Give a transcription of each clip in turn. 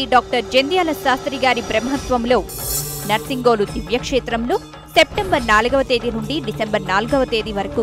doctor Jandhyala Sastry గారి బ్రహ్మత్వంలో నర్సింగోలు దివ్యక్షేత్రంలో September నాలుగవ తేదీ నుండి డిసెంబర్ నాలుగవ తేదీ వరకు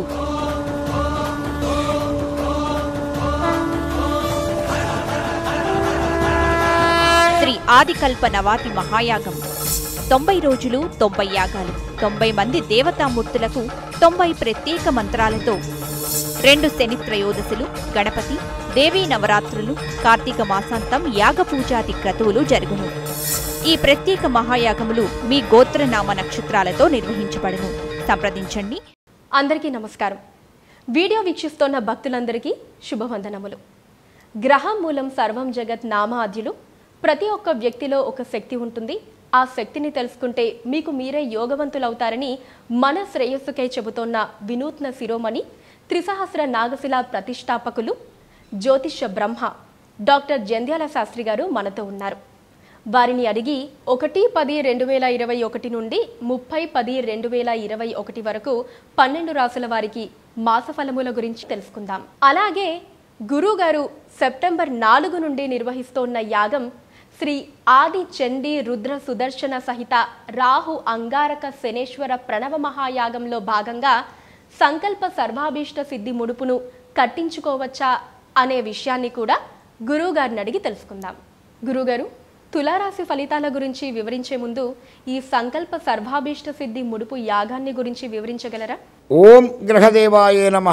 శ్రీ ఆదికల్ప నవాతి మహాయాగం తొంభై రోజులు తొంభై యాగాలు తొంభై మంది దేవతామూర్తులకు తొంభై ప్రత్యేక మంత్రాలతో రెండు శని త్రయోదశులు గణపతి దేవీ నవరాత్రులు కార్తీక మాసాంతం యాగ పూజాది క్రతువులు జరుగును ఈ ప్రత్యేక మహాయాగములు మీ గోత్రనామ నక్షత్రాలతో నిర్వహించబడును సంప్రదించండి అందరికీ నమస్కారం వీడియో వీక్షిస్తున్న భక్తులందరికీ శుభవందనములు గ్రహం మూలం సర్వం జగత్ నామాద్యులు ప్రతి ఒక్క వ్యక్తిలో ఒక శక్తి ఉంటుంది ఆ శక్తిని తెలుసుకుంటే మీకు మీరే యోగవంతులవుతారని మన శ్రేయస్సుకై చెబుతోన్న వినూత్న శిరోమణి త్రిసహస్ర నాగశిల ప్రతిష్టాపకులు జ్యోతిష్య బ్రహ్మ డాక్టర్ జంధ్యాల శాస్త్రి గారు మనతో ఉన్నారు వారిని అడిగి ఒకటి పది రెండు వేల ఇరవై ఒకటి నుండి ముప్పై పది రెండు వేల ఇరవై ఒకటి వరకు పన్నెండు రాసుల వారికి మాసఫలముల గురించి తెలుసుకుందాం అలాగే గురుగారు సెప్టెంబర్ నాలుగు నుండి నిర్వహిస్తోన్న యాగం శ్రీ ఆది చండీ రుద్ర సుదర్శన సహిత రాహు అంగారక శనేశ్వర ప్రణవ మహాయాగంలో భాగంగా సంకల్ప సర్వాభీష్ట సిద్ధి ముడుపును కట్టించుకోవచ్చా అనే విషయాన్ని కూడా గురువుగారిని అడిగి తెలుసుకుందాం గురుగారు తులారాశి ఫలితాల గురించి వివరించే ముందు ఈ సంకల్ప సర్వాభీష్ట సిద్ధి ముడుపు యాగాన్ని గురించి వివరించగలరా ఓం గ్రహదేవాయ నమ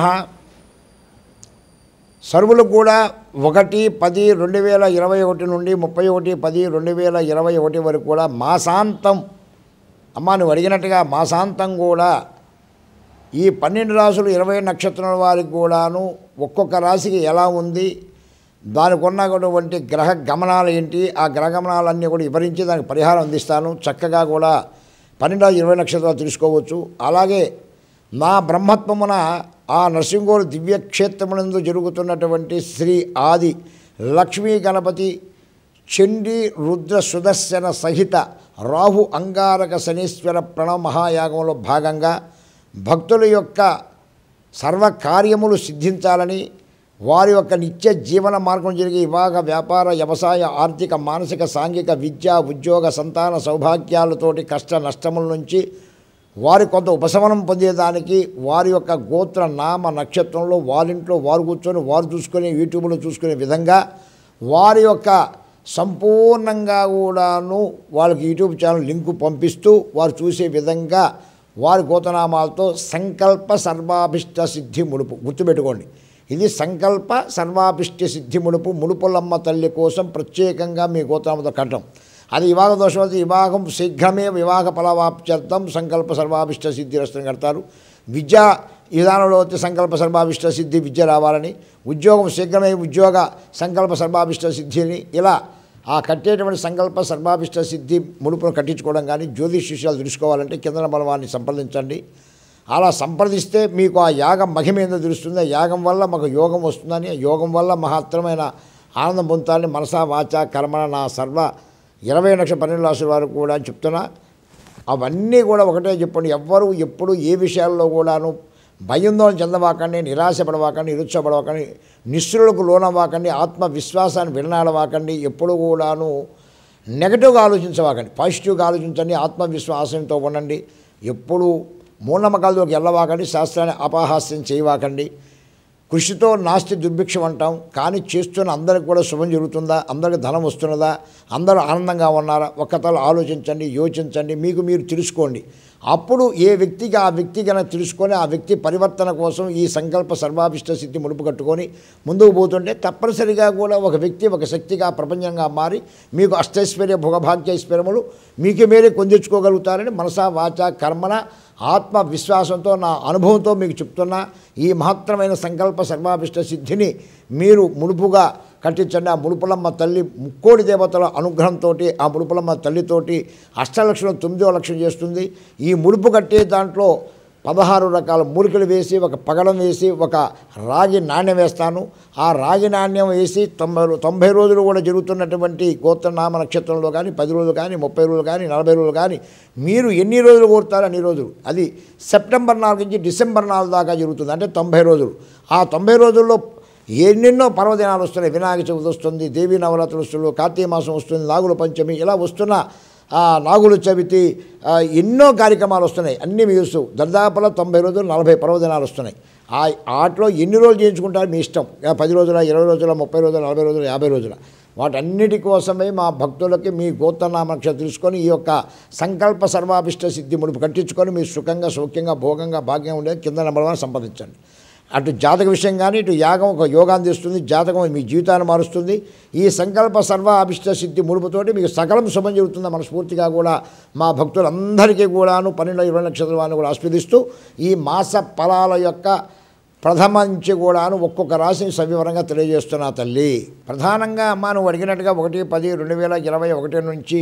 సర్వులు కూడా ఒకటి పది రెండు వేల ఇరవై ఒకటి నుండి ముప్పై ఒకటి పది రెండు వేల ఇరవై ఒకటి వరకు కూడా మాసాంతం అమ్మ నువ్వు అడిగినట్టుగా మాసాంతం కూడా ఈ పన్నెండు రాసులు ఇరవై నక్షత్రాల వారికి కూడాను ఒక్కొక్క రాశికి ఎలా ఉంది దానికి ఉన్నటువంటి గ్రహ గమనాలు ఏంటి ఆ గ్రహ గమనాలన్నీ కూడా వివరించి దానికి పరిహారం అందిస్తాను చక్కగా కూడా పన్నెండు రాజు ఇరవై నక్షత్రాలు తెలుసుకోవచ్చు అలాగే నా బ్రహ్మత్వమున ఆ నరసింహోడు దివ్యక్షేత్రమునందు జరుగుతున్నటువంటి శ్రీ ఆది లక్ష్మీ గణపతి చండీ రుద్ర సుదర్శన సహిత రాహు అంగారక శనీశ్వర ప్రణవ మహాయాగంలో భాగంగా భక్తుల యొక్క సర్వ కార్యములు సిద్ధించాలని వారి యొక్క నిత్య జీవన మార్గం జరిగే వివాహ వ్యాపార వ్యవసాయ ఆర్థిక మానసిక సాంఘిక విద్య ఉద్యోగ సంతాన సౌభాగ్యాలతోటి కష్ట నష్టముల నుంచి వారి కొంత ఉపశమనం పొందేదానికి వారి యొక్క గోత్ర నామ నక్షత్రంలో వారింట్లో వారు కూర్చొని వారు చూసుకునే యూట్యూబ్లో చూసుకునే విధంగా వారి యొక్క సంపూర్ణంగా కూడాను వాళ్ళకి యూట్యూబ్ ఛానల్ లింకు పంపిస్తూ వారు చూసే విధంగా వారి గోతనామాలతో సంకల్ప సర్వాభిష్ట సిద్ధి ముడుపు గుర్తుపెట్టుకోండి ఇది సంకల్ప సర్వాభిష్ట సిద్ధి ముడుపు ముడుపులమ్మ తల్లి కోసం ప్రత్యేకంగా మీ గోత్రనామతో కట్టడం అది వివాహ దోషం అయితే వివాహం శీఘ్రమే వివాహ ఫలవాప్త్యర్థం సంకల్ప సర్వాభిష్ట సిద్ధి రచన కడతారు విద్యా విధానంలో వచ్చే సంకల్ప సర్వాభిష్ట సిద్ధి విద్య రావాలని ఉద్యోగం శీఘ్రమే ఉద్యోగ సంకల్ప సర్వాభిష్ట సిద్ధిని ఇలా ఆ కట్టేటువంటి సంకల్ప సర్వాభిష్ట సిద్ధి ముడుపును కట్టించుకోవడం కానీ జ్యోతిష్ విషయాలు తెలుసుకోవాలంటే కిందన బలవాన్ని సంప్రదించండి అలా సంప్రదిస్తే మీకు ఆ యాగం మహిమ ఏందో తెలుస్తుంది ఆ యాగం వల్ల మాకు యోగం వస్తుందని ఆ యోగం వల్ల మహత్తరమైన ఆనందం పొందుతారని మనసా వాచ కర్మణ నా సర్వ ఇరవై లక్షల పన్నెండు రాసుల వారు కూడా చెప్తున్నా అవన్నీ కూడా ఒకటే చెప్పండి ఎవ్వరు ఎప్పుడు ఏ విషయాల్లో కూడాను భయంతో చెందవాకండి నిరాశపడవాకండి నిరుత్సాహపడవాకండి నిస్సులకు లోనవ్వాకండి ఆత్మవిశ్వాసాన్ని విడనాడవాకండి ఎప్పుడు కూడాను నెగటివ్గా ఆలోచించవాకండి పాజిటివ్గా ఆలోచించండి ఆత్మవిశ్వాసంతో ఉండండి ఎప్పుడు మూఢనమ్మకాలలోకి వెళ్ళవాకండి శాస్త్రాన్ని అపహాస్యం చేయవాకండి కృషితో నాస్తి దుర్భిక్షం అంటాం కానీ చేస్తున్న అందరికి కూడా శుభం జరుగుతుందా అందరికి ధనం వస్తున్నదా అందరూ ఆనందంగా ఉన్నారా ఒక్కతలు ఆలోచించండి యోచించండి మీకు మీరు తెలుసుకోండి అప్పుడు ఏ వ్యక్తికి ఆ వ్యక్తి కనుక తెలుసుకొని ఆ వ్యక్తి పరివర్తన కోసం ఈ సంకల్ప సర్వాభిష్ట సిద్ధి ముడుపు కట్టుకొని ముందుకు పోతుంటే తప్పనిసరిగా కూడా ఒక వ్యక్తి ఒక శక్తిగా ప్రపంచంగా మారి మీకు అష్టైశ్వర్య భోగభాగ్యైశ్వర్యములు మీకు మీరే కొందించుకోగలుగుతారని మనసా వాచ కర్మన ఆత్మ విశ్వాసంతో నా అనుభవంతో మీకు చెప్తున్నా ఈ మహత్తరమైన సంకల్ప సర్వాభిష్ట సిద్ధిని మీరు ముడుపుగా కట్టించండి ఆ ముడుపులమ్మ తల్లి ముక్కోడి దేవతల అనుగ్రహంతో ఆ ముడుపులమ్మ తల్లితోటి అష్టలక్షణం తొమ్మిదో లక్షం చేస్తుంది ఈ ముడుపు కట్టే దాంట్లో పదహారు రకాల మూలికలు వేసి ఒక పగడం వేసి ఒక రాగి నాణ్యం వేస్తాను ఆ రాగి నాణ్యం వేసి తొంభై రో- తొంభై రోజులు కూడా జరుగుతున్నటువంటి గోత్రనామ నక్షత్రంలో కానీ పది రోజులు కానీ ముప్పై రోజులు కానీ నలభై రోజులు కానీ మీరు ఎన్ని రోజులు కోరుతారో అన్ని రోజులు అది సెప్టెంబర్ నాలుగు నుంచి డిసెంబర్ నాలుగు దాకా జరుగుతుంది అంటే తొంభై రోజులు ఆ తొంభై రోజుల్లో ఎన్నెన్నో పర్వదినాలు వస్తున్నాయి వినాయక చవితి వస్తుంది దేవీ నవరాత్రులు వస్తుంది కార్తీక మాసం వస్తుంది నాగుల పంచమి ఇలా వస్తున్న ఆ, నాగుల చవితి ఆ, ఎన్నో కార్యక్రమాలు వస్తున్నాయి అన్నీ మీ చూస్తూ దర్దాపుల తొంభై రోజులు నలభై పర్వదినాలు వస్తున్నాయి ఆ వాటిలో ఎన్ని రోజులు చేయించుకుంటారు మీ ఇష్టం ఇక పది రోజుల ఇరవై రోజుల ముప్పై రోజుల నలభై రోజుల యాభై రోజుల వాటన్నిటి కోసమే మా భక్తులకి మీ గోత్రనామక్ష తెలుసుకొని ఈ యొక్క సంకల్ప సర్వాభిష్ట సిద్ధి ముడుపు కట్టించుకొని మీరు సుఖంగా సౌఖ్యంగా భోగంగా భాగ్యం ఉండేది కింద నెంబర్ వన్ సంపాదించండి అటు జాతక విషయం కానీ ఇటు యాగం ఒక యోగాన్ని తెస్తుంది జాతకం మీ జీవితాన్ని మారుస్తుంది ఈ సంకల్ప సర్వ అభిష్ట సిద్ధి ముడుపుతోటి మీకు సకలం శుభం జరుగుతుంది మనస్ఫూర్తిగా కూడా మా భక్తులందరికీ కూడాను పన్నెండు ఇరవై నక్షత్రాల వారిని కూడా ఆస్వాదిస్తూ ఈ మాస ఫలాల యొక్క ప్రథమ నుంచి కూడాను ఒక్కొక్క రాశిని సవివరంగా తెలియజేస్తున్నా తల్లి ప్రధానంగా అమ్మ నువ్వు అడిగినట్టుగా ఒకటి పది రెండు వేల ఇరవై ఒకటి నుంచి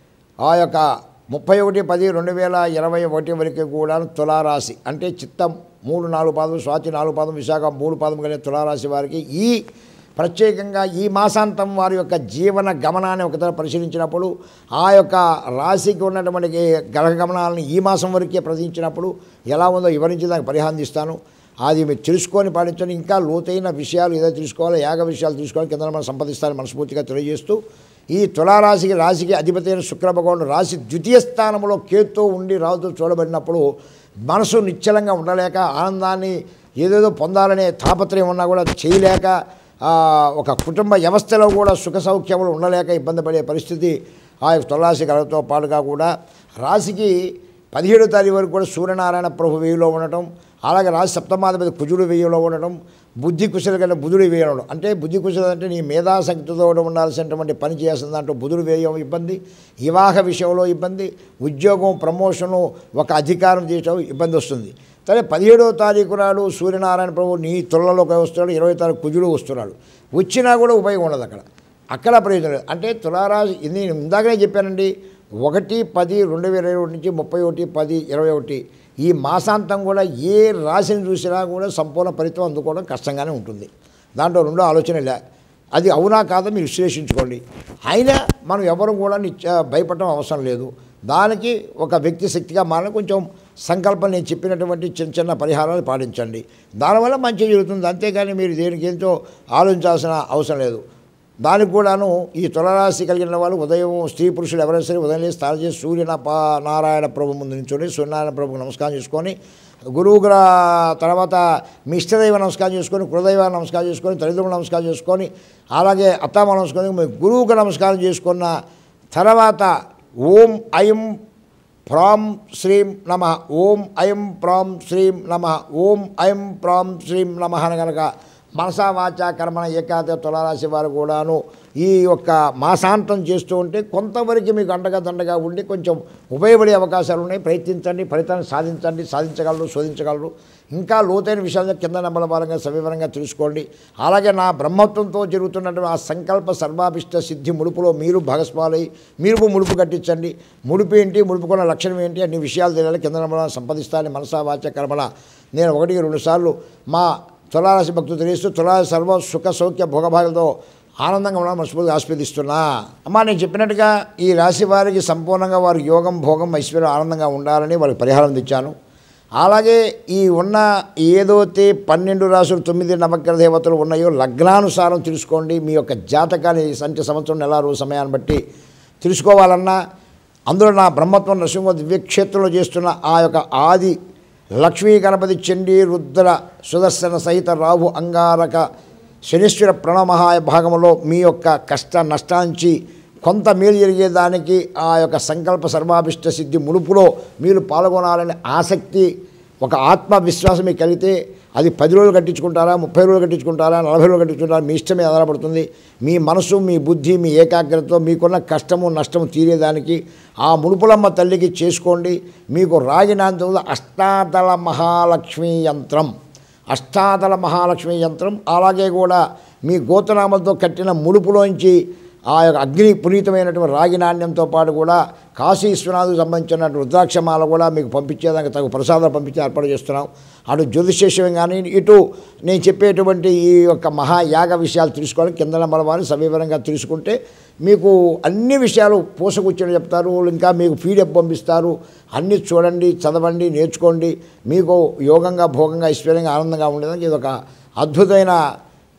ఆ యొక్క ముప్పై ఒకటి పది రెండు వేల ఇరవై ఒకటి వరకు కూడా తులారాశి అంటే చిత్తం మూడు నాలుగు పాదం స్వాతి నాలుగు పాదం విశాఖ మూడు పాదం కలిగిన తులారాశి వారికి ఈ ప్రత్యేకంగా ఈ మాసాంతం వారి యొక్క జీవన గమనాన్ని ఒకసారి పరిశీలించినప్పుడు ఆ యొక్క రాశికి ఉన్నటువంటి గ్రహ గమనాలను ఈ మాసం వరకే ప్రదర్శించినప్పుడు ఎలా ఉందో వివరించి దానికి పరిహారం ఇస్తాను అది మీరు తెలుసుకొని పాటించండి ఇంకా లోతైన విషయాలు ఏదో తెలుసుకోవాలో యాగ విషయాలు తెలుసుకోవాలి కింద మనం సంపాదిస్తారని మనస్ఫూర్తిగా తెలియజేస్తూ ఈ తులారాశికి రాశికి అధిపతి అయిన శుక్ర భగవానుడు రాశి ద్వితీయ స్థానంలో కేతు ఉండి రాజుతో చూడబడినప్పుడు మనసు నిశ్చలంగా ఉండలేక ఆనందాన్ని ఏదేదో పొందాలనే తాపత్రయం ఉన్నా కూడా చేయలేక ఆ, ఒక కుటుంబ వ్యవస్థలో కూడా సుఖ సౌఖ్యములు ఉండలేక ఇబ్బంది పడే పరిస్థితి ఆ యొక్క తులారాశి కలతో పాటుగా కూడా రాశికి పదిహేడో తారీఖు వరకు కూడా సూర్యనారాయణ ప్రభు వెయ్యిలో ఉండటం అలాగే రాశి సప్తమాధిపతి కుజుడు వెయ్యిలో ఉండటం బుద్ధి కుశల కంటే బుధుడు వేయడం అంటే బుద్ధి కుశల అంటే నీ మేధాశక్తితో ఉండాల్సినటువంటి పని చేయాల్సిన దాంట్లో బుధుడు వేయడం ఇబ్బంది వివాహ విషయంలో ఇబ్బంది ఉద్యోగం ప్రమోషను ఒక అధికారం చేయటం ఇబ్బంది వస్తుంది సరే పదిహేడవ తారీఖు నాడు సూర్యనారాయణ ప్రభు నీ తులలోకి వస్తున్నాడు ఇరవై తారీఖు కుజుడు వస్తున్నాడు వచ్చినా కూడా ఉపయోగం ఉండదు అక్కడ అక్కడ ప్రయోజనం లేదు అంటే తులారాశి ఇది నేను ఇందాకనే చెప్పానండి ఒకటి పది రెండు వేల ఇరవై ఒకటి నుంచి ముప్పై ఒకటి పది ఇరవై ఒకటి ఈ మాసాంతం కూడా ఏ రాశిని చూసినా కూడా సంపూర్ణ ఫలితం అందుకోవడం కష్టంగానే ఉంటుంది దాంట్లో రెండో ఆలోచన లే అది అవునా కాదో మీరు విశ్లేషించుకోండి అయినా మనం ఎవరు కూడా నిత్య భయపడడం అవసరం లేదు దానికి ఒక వ్యక్తి శక్తిగా మారని కొంచెం సంకల్పం నేను చెప్పినటువంటి చిన్న చిన్న పరిహారాలు పాటించండి దానివల్ల మంచి జరుగుతుంది అంతేగాని మీరు దేనికి ఏంటో ఆలోచించాల్సిన అవసరం లేదు దానికి కూడాను ఈ తులరాశి కలిగిన వాళ్ళు ఉదయం స్త్రీ పురుషులు ఎవరైనా సరే ఉదయం లేచి స్నానం చేసి సూర్య నారాయణ ప్రభు ముందు నించుని సూర్యనారాయణ ప్రభుకు నమస్కారం చేసుకొని గురువు గ్ర తర్వాత మీ ఇష్టదైవ నమస్కారం చేసుకొని కులదైవ నమస్కారం చేసుకొని తల్లిదండ్రులు నమస్కారం చేసుకొని అలాగే అత్తామ నమస్కారం మీ గురువుకు నమస్కారం చేసుకున్న తర్వాత ఓం ఐం ప్రాం శ్రీం నమ ఓం ఐం ప్రాం శ్రీం నమ ఓం ఐం ప్రాం శ్రీం నమ అని కనుక మనసా వాచ కర్మణ ఏకాద తులారాశి వారు కూడాను ఈ యొక్క మాసాంతం చేస్తూ ఉంటే కొంతవరకు మీకు అండగా దండగా ఉండి కొంచెం ఉపయోగపడే అవకాశాలు ఉన్నాయి ప్రయత్నించండి ఫలితాన్ని సాధించండి సాధించగలరు శోధించగలరు ఇంకా లోతైన విషయాలను కింద నెంబల పరంగా సవివరంగా తెలుసుకోండి అలాగే నా బ్రహ్మత్వంతో జరుగుతున్నటువంటి ఆ సంకల్ప సర్వాభిష్ట సిద్ధి ముడుపులో మీరు భాగస్వాలై మీరు ముడుపు కట్టించండి ముడుపు ఏంటి ముడుపుకున్న లక్షణం ఏంటి అన్ని విషయాలు తెలియాలి కింద నెంబల సంపాదిస్తానని మనసా వాచ కర్మల నేను ఒకటికి రెండు సార్లు మా తులారాశి భక్తులు తెలియస్తూ తులారాశి సర్వ సుఖ సౌఖ్య భోగభాగాలతో ఆనందంగా ఉండడం మనస్ఫూర్తిగా ఆస్వాదిస్తున్నా అమ్మా నేను చెప్పినట్టుగా ఈ రాశి వారికి సంపూర్ణంగా వారి యోగం భోగం ఐశ్వర్యం ఆనందంగా ఉండాలని వాళ్ళకి పరిహారం తెచ్చాను అలాగే ఈ ఉన్న ఏదైతే పన్నెండు రాసులు తొమ్మిది నవగ్రహ దేవతలు ఉన్నాయో లగ్నానుసారం తెలుసుకోండి మీ యొక్క జాతకాన్ని సంచ సంవత్సరం నెల రోజు సమయాన్ని బట్టి తెలుసుకోవాలన్నా అందులో నా బ్రహ్మత్వం నరసింహ దివ్యక్షేత్రంలో చేస్తున్న ఆ యొక్క ఆది లక్ష్మీ గణపతి చండీ రుద్ర సుదర్శన సహిత రాహు అంగారక శనీశ్వర ప్రణమహాయ భాగంలో మీ యొక్క కష్ట నష్టాంచి కొంత మేలు జరిగేదానికి ఆ యొక్క సంకల్ప సర్వాభిష్ట సిద్ధి ముడుపులో మీరు పాల్గొనాలనే ఆసక్తి ఒక ఆత్మవిశ్వాసం మీకు కలిగితే అది పది రోజులు కట్టించుకుంటారా ముప్పై రోజులు కట్టించుకుంటారా నలభై రోజులు కట్టించుకుంటారా మీ ఇష్టమే ఆధారపడుతుంది మీ మనసు మీ బుద్ధి మీ ఏకాగ్రతతో మీకున్న కష్టము నష్టము తీరేదానికి ఆ ముడుపులమ్మ తల్లికి చేసుకోండి మీకు రాగినాంత అష్టాదళ మహాలక్ష్మీ యంత్రం అష్టాదళ మహాలక్ష్మి యంత్రం అలాగే కూడా మీ గోతనామలతో కట్టిన ముడుపులోంచి ఆ యొక్క అగ్ని పునీతమైనటువంటి రాగి నాణ్యంతో పాటు కూడా కాశీ విశ్వనాథుకు సంబంధించిన రుద్రాక్షమాల కూడా మీకు పంపించేదానికి తగు ప్రసాదాలు పంపించి ఏర్పాటు చేస్తున్నాం అటు జ్యోతిష్యం కానీ ఇటు నేను చెప్పేటువంటి ఈ యొక్క మహాయాగ విషయాలు తెలుసుకోవాలి కింద నెంబర్ వారిని సవివరంగా తెలుసుకుంటే మీకు అన్ని విషయాలు పూసకూర్చొని చెప్తారు ఇంకా మీకు పీడిఎఫ్ పంపిస్తారు అన్నీ చూడండి చదవండి నేర్చుకోండి మీకు యోగంగా భోగంగా ఐశ్వర్యంగా ఆనందంగా ఉండేదానికి ఇది ఒక అద్భుతమైన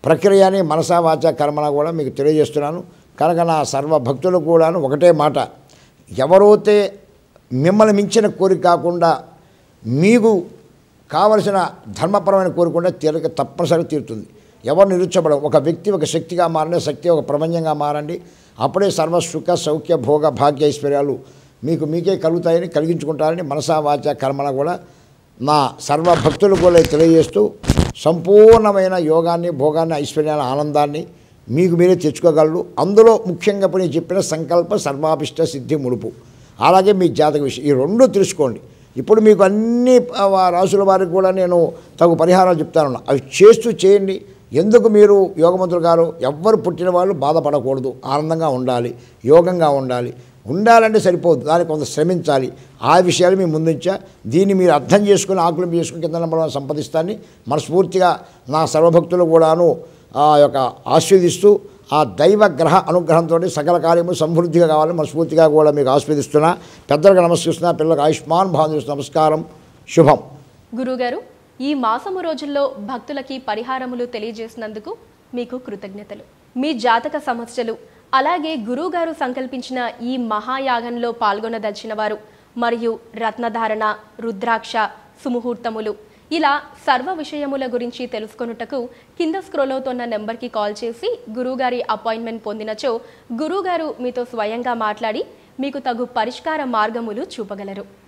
ప్రక్రియని మనసా వాచ కర్మన కూడా మీకు తెలియజేస్తున్నాను కనుక నా సర్వ భక్తులకు కూడాను ఒకటే మాట ఎవరైతే మిమ్మల్ని మించిన కోరిక కాకుండా మీకు కావలసిన ధర్మపరమైన కోరిక తీరక తప్పనిసరిగా తీరుతుంది ఎవరు నిరుచ్చబడం ఒక వ్యక్తి ఒక శక్తిగా మారండి శక్తి ఒక ప్రపంచంగా మారండి అప్పుడే సర్వ సుఖ సౌఖ్య భోగ భాగ్య ఐశ్వర్యాలు మీకు మీకే కలుగుతాయని కలిగించుకుంటారని మనసా వాచ కర్మన కూడా నా సర్వ భక్తులు కూడా తెలియజేస్తూ సంపూర్ణమైన యోగాన్ని భోగాన్ని ఐశ్వర్యాన్ని ఆనందాన్ని మీకు మీరే తెచ్చుకోగలరు అందులో ముఖ్యంగా ఇప్పుడు నేను చెప్పిన సంకల్ప సర్వాభిష్ట సిద్ధి ముడుపు అలాగే మీ జాతక విషయం ఈ రెండు తెలుసుకోండి ఇప్పుడు మీకు అన్ని ఆ, వా- రాసుల వారికి కూడా నేను తగు పరిహారాలు చెప్తాను అవి చేస్తూ చేయండి ఎందుకు మీరు యోగమంతులు గారు ఎవ్వరు పుట్టిన వాళ్ళు బాధపడకూడదు ఆనందంగా ఉండాలి యోగంగా ఉండాలి ఉండాలంటే సరిపోదు దానికి కొంత శ్రమించాలి ఆ విషయాలు మీ ముందుంచా దీన్ని మీరు అర్థం చేసుకుని ఆకులం చేసుకుని కింద నెంబర్ సంపాదిస్తాన్ని మనస్ఫూర్తిగా నా సర్వభక్తులు కూడాను ఆ యొక్క ఆస్వాదిస్తూ ఆ దైవ గ్రహ అనుగ్రహంతో సకల కార్యము సమృద్ధిగా కావాలని మనస్ఫూర్తిగా కూడా మీకు ఆస్వాదిస్తున్నా పెద్దలకు నమస్కరిస్తున్నా పిల్లలకు ఆయుష్మాన్ భావం చేస్తున్నా నమస్కారం శుభం గురుగారు ఈ మాసము రోజుల్లో భక్తులకి పరిహారములు తెలియజేసినందుకు మీకు కృతజ్ఞతలు మీ జాతక సమస్యలు అలాగే గురువుగారు సంకల్పించిన ఈ మహాయాగంలో పాల్గొనదలిచిన వారు మరియు రత్నధారణ రుద్రాక్ష సుముహూర్తములు ఇలా సర్వ విషయముల గురించి తెలుసుకొనుటకు కింద స్క్రోల్ అవుతున్న నెంబర్కి కాల్ చేసి గురువుగారి అపాయింట్మెంట్ పొందినచో గురువుగారు మీతో స్వయంగా మాట్లాడి మీకు తగు పరిష్కార మార్గములు చూపగలరు